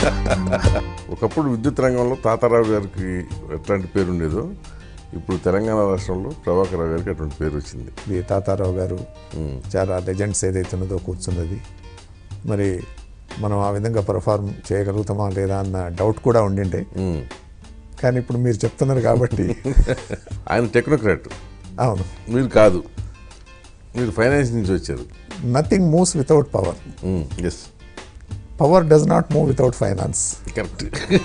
ఒకప్పుడు విద్యుత్ రంగంలో తాతారావు గారికి ఎట్లాంటి పేరు ఉండేదో ఇప్పుడు తెలంగాణ రాష్ట్రంలో ప్రభాకర్ రావు గారికి అటువంటి పేరు వచ్చింది వి తాతారావు గారు చాలా లెజెండ్స్ ఏదైతే ఉన్నదో కూర్చున్నది మరి మనం ఆ విధంగా పర్ఫార్మ్ చేయగలుగుతామా లేదా అన్న డౌట్ కూడా ఉండిండే ఉమ్. కానీ ఇప్పుడు మీరు చెప్తున్నారు కాబట్టి ఆయన టెక్నోక్రాట్ అవును మీరు కాదు మీరు ఫైనాన్స్ నుంచి వచ్చారు nothing moves without power yes power does not move without finance correct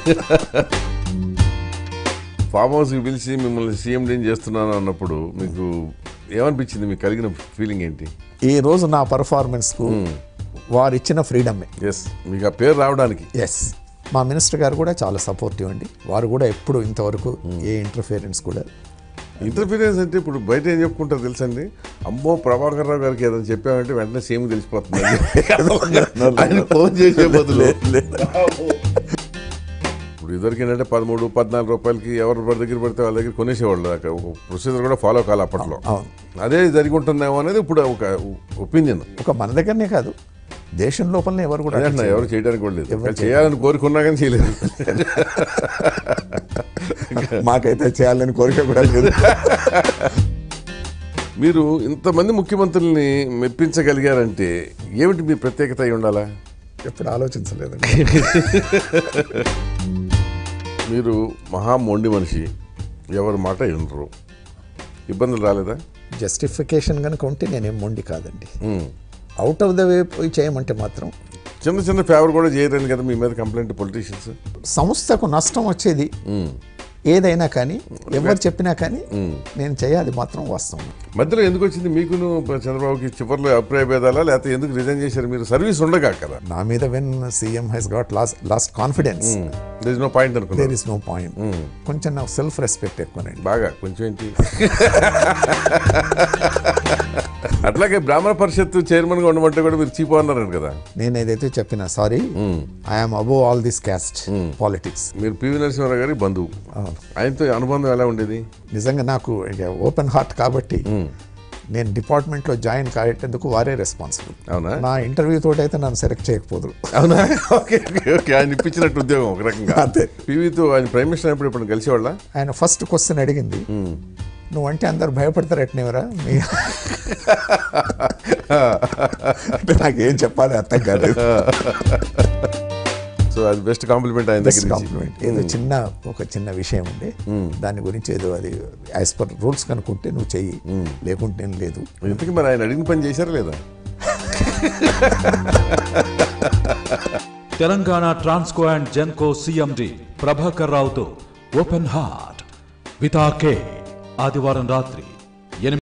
farm హౌస్కి పిలిచి మిమ్మల్ని సీఎండీని చేస్తున్నాను అన్నప్పుడు మీకు ఏమనిపించింది మీకు కలిగిన ఫీలింగ్ ఏంటి ఈ రోజు నా పర్ఫార్మెన్స్కు వారు ఇచ్చిన ఫ్రీడమే ఎస్ మీకు ఆ పేరు రావడానికి ఎస్ మా మినిస్టర్ గారు కూడా చాలా సపోర్టివ్ అండి వారు కూడా ఎప్పుడు ఇంతవరకు ఏ ఇంటర్ఫియరెన్స్ కూడా ఇంటర్ఫీరెన్స్ అంటే ఇప్పుడు బయట ఏం చెప్పుకుంటారు తెలుసండి అమ్మో ప్రభాకర్ రావు గారికి ఏదైనా చెప్పామంటే వెంటనే సీఎం తెలిసిపోతుంది ఆయన ఫోన్ చేసే బదులు ఇప్పుడు ఇదివరకు ఏంటంటే పదమూడు పద్నాలుగు రూపాయలకి ఎవరు పడి దగ్గర పడితే వాళ్ళ దగ్గర కొనేసేవాళ్ళు దాకా ఒక ప్రొసీజర్ కూడా ఫాలో కావాలి అప్పట్లో అవును అదే జరిగి ఉంటుందేమో అనేది ఇప్పుడు ఒక ఒపీనియన్ ఒక మన దగ్గరనే కాదు దేశం లోపలనే ఎవరు కూడా అదే అన్న ఎవరు చేయడానికి కూడా లేదు ఒకవేళ చేయాలని కోరుకున్నా కానీ చేయలేదు మాకైతే చేయాలని కోరిక కూడా లేదు మీరు ఇంతమంది ముఖ్యమంత్రుల్ని మెప్పించగలిగారంటే ఏమిటి మీ ప్రత్యేకత అయి ఉండాలా ఎప్పుడు ఆలోచించలేదండి మీరు మహా మొండి మనిషి ఎవరి మాట వినరు ఇబ్బందులు రాలేదా జస్టిఫికేషన్ కనుక ఉంటే నేనేం మొండి కాదండి um. Out of the way పోయి చేయమంటే మాత్రం చిన్న చిన్న ఫేవర్ కూడా చేయరని కదా మీ మీద కంప్లైంట్ పొలిటీషియన్స్ సంస్థకు నష్టం వచ్చేది ఏదైనా కానీ ఎవరు చెప్పినా కానీ నేను చేయాలి మాత్రం వాస్తవం మధ్యలో ఎందుకు వచ్చింది మీకును చంద్రబాబుకి చివరిలో అభిప్రాయ భేదాలా లేకపోతే ఎందుకు రిజైన్ చేశారు మీరు సర్వీస్ ఉండగా కదా నా మీద when CM he's got lost lost confidence there is no point there అనుకున్నారు ఇస్ నో పాయింట్ కొంచెం నాకు సెల్ఫ్ రెస్పెక్ట్ ఎక్కువనండి బాగా కొంచెం ఏంటి అట్లాగే బ్రాహ్మణ పరిషత్ చైర్మన్ గా ఉండమంటే కూడా మీరు చీపు అన్నారంట కదా నేను ఏదైతే చెప్పినా sorry I'm above all this caste politics మీరు పివి నరసింహారావు గారి బంధువు ఆయనతో అనుబంధం ఎలా ఉండేది నిజంగా నాకు ఓపెన్ హార్ట్ కాబట్టి నేను డిపార్ట్మెంట్లో జాయిన్ కాయేటందుకు వారే రెస్పాన్సిబుల్ అవునా నా ఇంటర్వ్యూ తోటి అయితే నన్ను సెలెక్ట్ చేయకపోదు అవునా ఓకే ఓకే ఓకే ఆయన ఇప్పించినట్టు ఉద్యోగం ఒక రకంగా అంతే. పివితో ఆయన ప్రైమ్ మినిస్టర్ అయినప్పుడు ఇప్పుడు కలిసేవాళ్ళ ఆయన ఫస్ట్ క్వశ్చన్ అడిగింది నువ్వంటే అందరు భయపడతారు ఎట్నేవరా మీ అంటే నాకేం చెప్పాలి అర్థం కాలేదు సో అది బెస్ట్ కాంప్లిమెంట్ ఆయన బెస్ట్ దగ్గర నుంచి కాంప్లిమెంట్ ఏదో చిన్న ఒక చిన్న విషయం ఉండే దాని గురించి ఏదో అది యాజ్ పర్ రూల్స్ కనుక్కుంటే నువ్వు చెయ్యి లేకుంటే ఏం లేదు ఇంతకీ మరి ఆయన అడిగిన పని చేశారా లేదా తెలంగాణ ట్రాన్స్కో అండ్ జెన్కో సీఎండి ప్రభాకర్ రావుతో ఓపెన్ హార్ట్ విత్ కే ఆదివారం రాత్రి